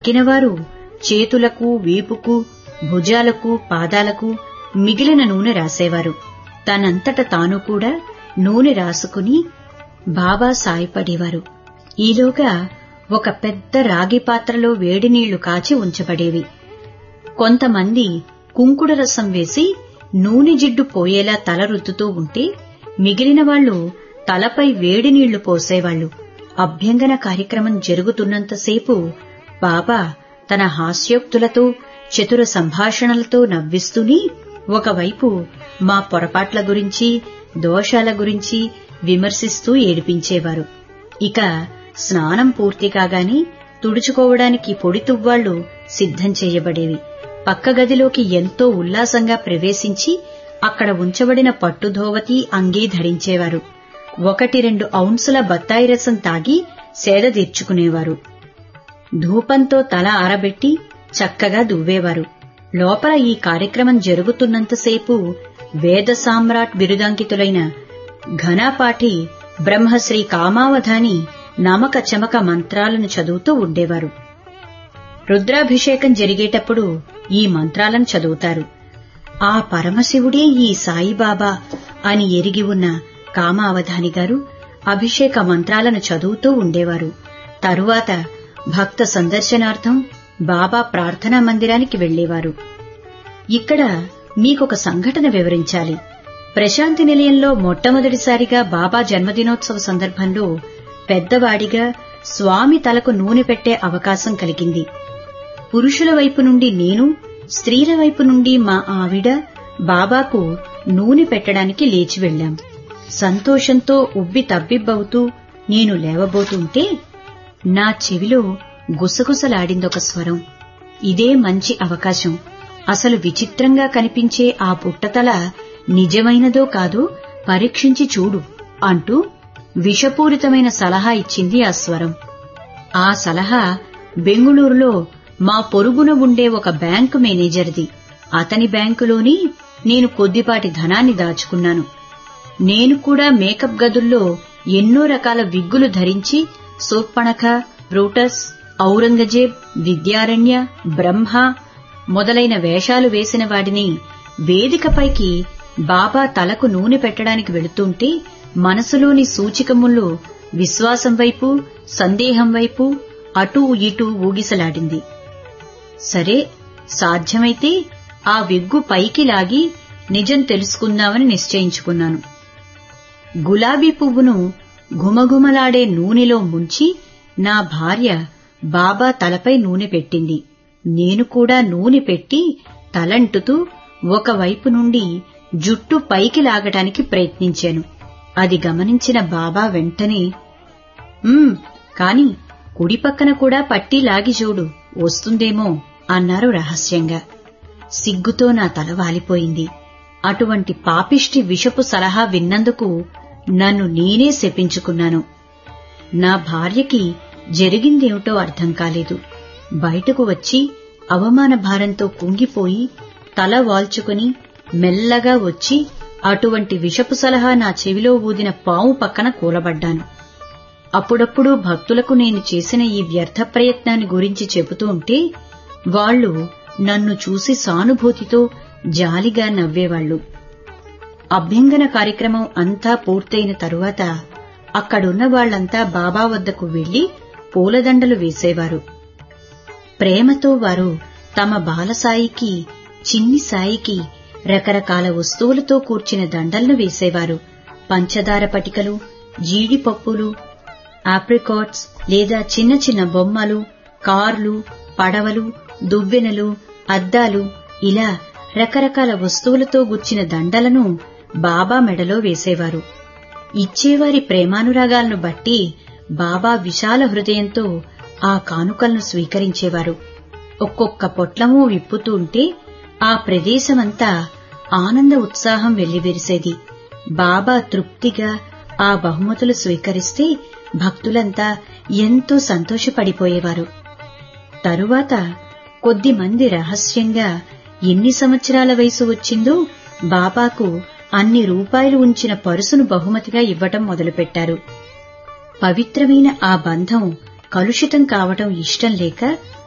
ఎక్కినవారు చేతులకు వీపుకు భుజాలకు పాదాలకు మిగిలిన నూనె రాసేవారు తనంతట తాను కూడా నూనె రాసుకుని బాబా సాయపడేవారు ఈలోగా ఒక పెద్ద రాగి పాత్రలో వేడి నీళ్లు కాచి ఉంచబడేవి కొంతమంది కుంకుడ రసం వేసి నూనె జిడ్డు పోయేలా తల రుద్దుతూ ఉంటే మిగిలిన వాళ్లు తలపై వేడి నీళ్లు పోసేవాళ్లు అభ్యంగన కార్యక్రమం జరుగుతున్నంతసేపు బాబా తన హాస్యోక్తులతో చతుర సంభాషణలతో నవ్విస్తూనే ఒకవైపు మా పొరపాట్ల గురించి దోషాల గురించి విమర్శిస్తూ ఏడిపించేవారు ఇక స్నానం పూర్తి కాగాని తుడుచుకోవడానికి పొడి తువ్వాళ్లు సిద్ధం చేయబడేవి పక్క గదిలోకి ఎంతో ఉల్లాసంగా ప్రవేశించి అక్కడ ఉంచబడిన పట్టుధోవతి అంగీ ధరించేవారు ఒకటి రెండు ఔన్సుల బత్తాయి రసం తాగి సేద తీర్చుకునేవారు ధూపంతో తల ఆరబెట్టి చక్కగా దువ్వేవారు లోపల ఈ కార్యక్రమం జరుగుతున్నంతసేపు వేద సామ్రాట్ బిరుదాంకితులైన ఘనాపాఠి బ్రహ్మశ్రీ కామావధాని నమక చమక మంత్రాలను చదువుతూ ఉండేవారు రుద్రాభిషేకం జరిగేటప్పుడు ఈ మంత్రాలను చదువుతారు ఆ పరమశివుడే ఈ సాయిబాబా అని ఎరిగి ఉన్న కామావధాని గారు అభిషేక మంత్రాలను చదువుతూ ఉండేవారు తరువాత భక్త సందర్శనార్థం బాబా ప్రార్థనా మందిరానికి వెళ్లేవారు ఇక్కడ మీకొక సంఘటన వివరించాలి ప్రశాంతి నిలయంలో మొట్టమొదటిసారిగా బాబా జన్మదినోత్సవ సందర్భంలో పెద్దవాడిగా స్వామి తలకు నూనె పెట్టే అవకాశం కలిగింది పురుషుల వైపు నుండి నేను స్త్రీల వైపు నుండి మా ఆవిడ బాబాకు నూనె పెట్టడానికి లేచి వెళ్లాం సంతోషంతో ఉబ్బి తబ్బిబ్బవుతూ నేను లేవబోతుంటే నా చెవిలో గుసగుసలాడిందొక స్వరం ఇదే మంచి అవకాశం అసలు విచిత్రంగా కనిపించే ఆ పుట్టతల నిజమైనదో కాదో పరీక్షించి చూడు అంటూ విషపూరితమైన సలహా ఇచ్చింది ఆ స్వరం ఆ సలహా బెంగుళూరులో మా పొరుగున ఉండే ఒక బ్యాంకు మేనేజర్ది అతని బ్యాంకులోని నేను కొద్దిపాటి ధనాన్ని దాచుకున్నాను నేను కూడా మేకప్ గదుల్లో ఎన్నో రకాల విగ్గులు ధరించి సోప్పణక బ్రూటస్ ఔరంగజేబ్ విద్యారణ్య బ్రహ్మ మొదలైన వేషాలు వేసిన వాడిని వేదికపైకి బాబా తలకు నూనె పెట్టడానికి వెళుతుంటే మనసులోని సూచికములు విశ్వాసం వైపు సందేహం వైపు అటూ ఇటూ ఊగిసలాడింది సరే సాధ్యమైతే ఆ విగ్గు పైకి లాగి నిజం తెలుసుకుందామని నిశ్చయించుకున్నాను గులాబీ పువ్వును ఘుమఘుమలాడే నూనెలో ముంచి నా భార్య బాబా తలపై నూనె పెట్టింది నేను కూడా నూనె పెట్టి తలంటుతూ ఒకవైపు నుండి జుట్టు పైకి లాగటానికి ప్రయత్నించాను అది గమనించిన బాబా వెంటనే "ఉమ్, కాని కుడి పక్కన కూడా పట్టి లాగి చూడు వస్తుందేమో అన్నారు రహస్యంగా సిగ్గుతో నా తల వాలిపోయింది అటువంటి పాపిష్టి విషపు సలహా విన్నందుకు నన్ను నేనే శపించుకున్నాను నా భార్యకి జరిగిందేమిటో అర్థం కాలేదు బయటకు వచ్చి అవమాన భారంతో కుంగిపోయి తల వాల్చుకుని మెల్లగా వచ్చి అటువంటి విషపు సలహా నా చెవిలో ఊదిన పాము పక్కన కూలబడ్డాను అప్పుడప్పుడు భక్తులకు నేను చేసిన ఈ వ్యర్థ ప్రయత్నాన్ని గురించి చెబుతూ ఉంటే వాళ్లు నన్ను చూసి సానుభూతితో జాలిగా నవ్వేవాళ్లు అభ్యంగన కార్యక్రమం అంతా పూర్తయిన తరువాత అక్కడున్న వాళ్లంతా బాబా వద్దకు వెళ్లి పూలదండలు వేసేవారు ప్రేమతో వారు తమ బాలసాయికి చిన్ని సాయికి రకరకాల వస్తువులతో కూర్చిన దండలను వేసేవారు పంచదార పటికలు జీడిపప్పులు ఆప్రికాట్స్ లేదా చిన్న చిన్న బొమ్మలు కార్లు పడవలు దువ్వెనలు అద్దాలు ఇలా రకరకాల వస్తువులతో గుచ్చిన దండలను బాబా మెడలో వేసేవారు ఇచ్చేవారి ప్రేమానురాగాలను బట్టి బాబా విశాల హృదయంతో ఆ కానుకలను స్వీకరించేవారు ఒక్కొక్క పొట్లము విప్పుతూ ఉంటే ఆ ప్రదేశమంతా ఆనంద ఉత్సాహం వెల్లివిరిసేది బాబా తృప్తిగా ఆ బహుమతులు స్వీకరిస్తే భక్తులంతా ఎంతో సంతోషపడిపోయేవారు తరువాత కొద్దిమంది రహస్యంగా ఎన్ని సంవత్సరాల వయసు వచ్చిందో బాబాకు అన్ని రూపాయలు ఉంచిన పరుసును బహుమతిగా ఇవ్వటం మొదలుపెట్టారు పవిత్రమైన ఆ బంధం కలుషితం కావటం ఇష్టం లేక